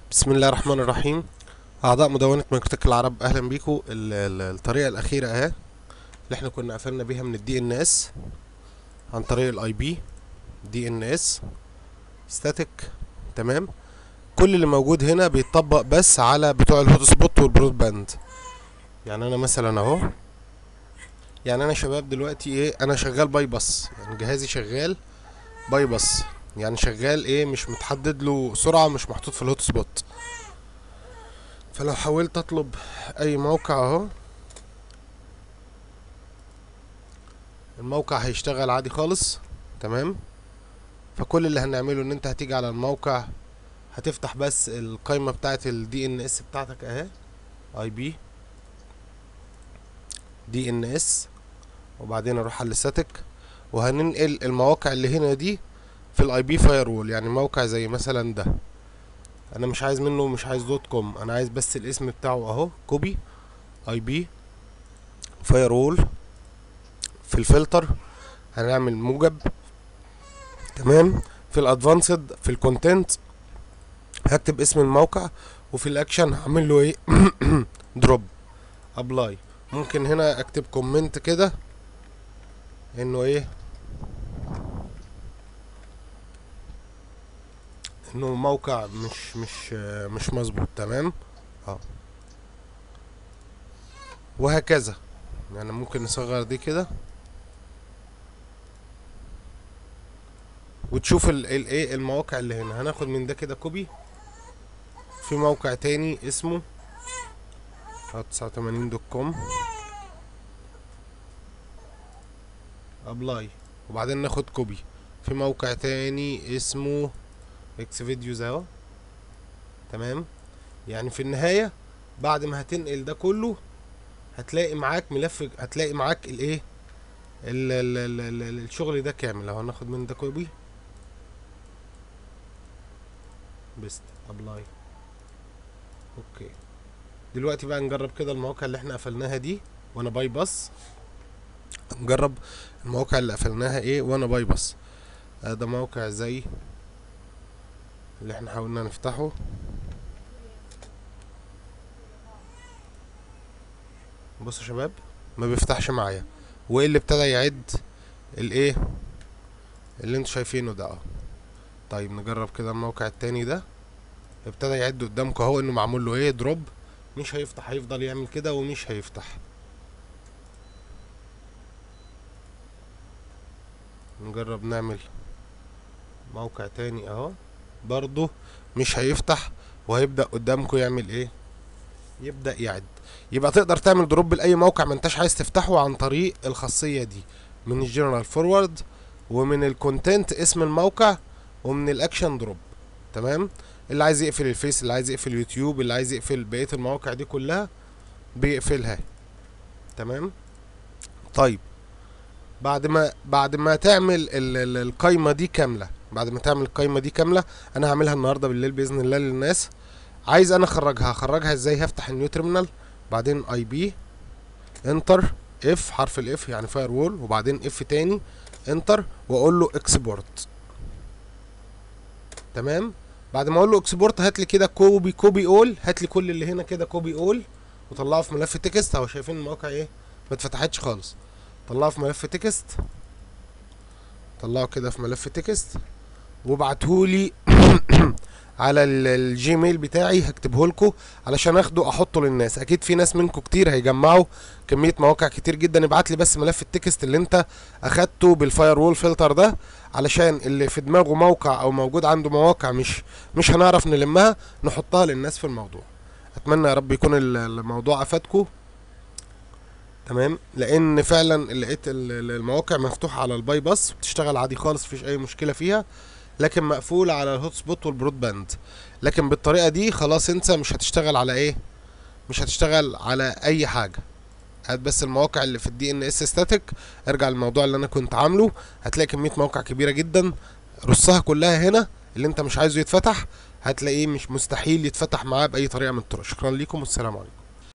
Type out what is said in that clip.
بسم الله الرحمن الرحيم أعضاء مدونة مايكروتك العرب أهلا بيكم ال- ال- الطريقة الأخيرة أهي اللي احنا كنا قفلنا بيها من الدي ان اس عن طريق الاي بي دي ان اس ستاتيك تمام كل اللي موجود هنا بيتطبق بس على بتوع الهوت سبوت والبرود باند يعني انا مثلا اهو يعني انا شباب دلوقتي ايه انا شغال باي باص يعني جهازي شغال باي باص يعني شغال ايه مش متحدد له سرعة مش محطوط في الهوت سبوت فلو حاولت اطلب اي موقع اهو الموقع هيشتغل عادي خالص تمام فكل اللي هنعمله ان انت هتيجي على الموقع هتفتح بس القائمة بتاعت الدي ان اس بتاعتك اهي اي بي دي ان اس وبعدين اروح على الستاتيك وهننقل المواقع اللي هنا دي في الاي بي فاير وول يعني موقع زي مثلا ده انا مش عايز منه مش عايز دوت كوم انا عايز بس الاسم بتاعه اهو كوبي اي بي فاير وول في الفلتر هنعمل موجب تمام في الادفانسد في الكونتنت هكتب اسم الموقع وفي الاكشن هعمل له ايه دروب ابلاي ممكن هنا اكتب كومنت كده انه ايه انه موقع مش مش مش مظبوط تمام اه وهكذا يعني ممكن نصغر دي كده وتشوف ال ال ايه المواقع اللي هنا هناخد من ده كده كوبي في موقع تاني اسمه تسعة وتمانين دوت كوم ابلاي وبعدين ناخد كوبي في موقع تاني اسمه اكس فيديوز اهو تمام يعني في النهاية بعد ما هتنقل ده كله هتلاقي معاك ملف هتلاقي معاك الايه ال- ال- ال- ال- ال- الشغل ده كامل اهو هناخد من ده كوبي بست ابلاي اوكي دلوقتي بقى نجرب كده المواقع اللي احنا قفلناها دي وانا باي باص نجرب المواقع اللي قفلناها ايه وانا باي باص آه ده موقع زي اللي احنا حاولنا نفتحه بصوا يا شباب ما بيفتحش معايا وايه اللي ابتدى يعد الايه اللي انتوا شايفينه ده اهو طيب نجرب كده الموقع التاني ده ابتدى يعد قدامكم اهو انه معمول له ايه دروب مش هيفتح هيفضل يعمل كده ومش هيفتح نجرب نعمل موقع تاني اهو برضه مش هيفتح وهيبدأ قدامكم يعمل ايه يبدأ يعد يبقى تقدر تعمل دروب لأي موقع ما انتش عايز تفتحه عن طريق الخاصية دي من الجنرال فورورد ومن الكونتنت اسم الموقع ومن الاكشن دروب تمام اللي عايز يقفل الفيس اللي عايز يقفل اليوتيوب اللي عايز يقفل بقية المواقع دي كلها بيقفلها تمام طيب بعد ما بعد ما تعمل ال- ال- القايمة دي كاملة بعد ما تعمل القايمة دي كاملة انا هعملها النهاردة بالليل بإذن الله للناس عايز انا اخرجها هخرجها ازاي هفتح النيو تيرمينال بعدين اي بي انتر اف حرف الاف يعني فاير وول وبعدين اف تاني انتر واقول له اكسبورت تمام بعد ما اقول له اكسبورت هات لي كده كوبي كوبي اول هات لي كل اللي هنا كده كوبي اول وطلعه في ملف تكست اهو شايفين الموقع ايه ما اتفتحتش خالص طلعه في ملف تكست طلعه كده في ملف تكست وابعتهولي على ال- الجيميل بتاعي هكتبه لكم علشان اخده احطه للناس اكيد في ناس منكم كتير هيجمعوا كميه مواقع كتير جدا ابعت لي بس ملف التكست اللي انت اخدته بالفاير وول فلتر ده علشان اللي في دماغه موقع او موجود عنده مواقع مش مش هنعرف نلمها نحطها للناس في الموضوع اتمنى يا رب يكون ال- الموضوع افادكم تمام لان فعلا لقيت ال- ال- المواقع مفتوحه على الباي باس بتشتغل عادي خالص مفيش اي مشكله فيها لكن مقفوله على الهوت سبوت والبرود باند لكن بالطريقه دي خلاص انت مش هتشتغل على ايه مش هتشتغل على اي حاجه هات بس المواقع اللي في الدي ان اس ستاتيك ارجع للموضوع اللي انا كنت عامله هتلاقي كميه مواقع كبيره جدا رصها كلها هنا اللي انت مش عايزه يتفتح هتلاقيه مش مستحيل يتفتح معاه باي طريقه من الطرق شكرا لكم والسلام عليكم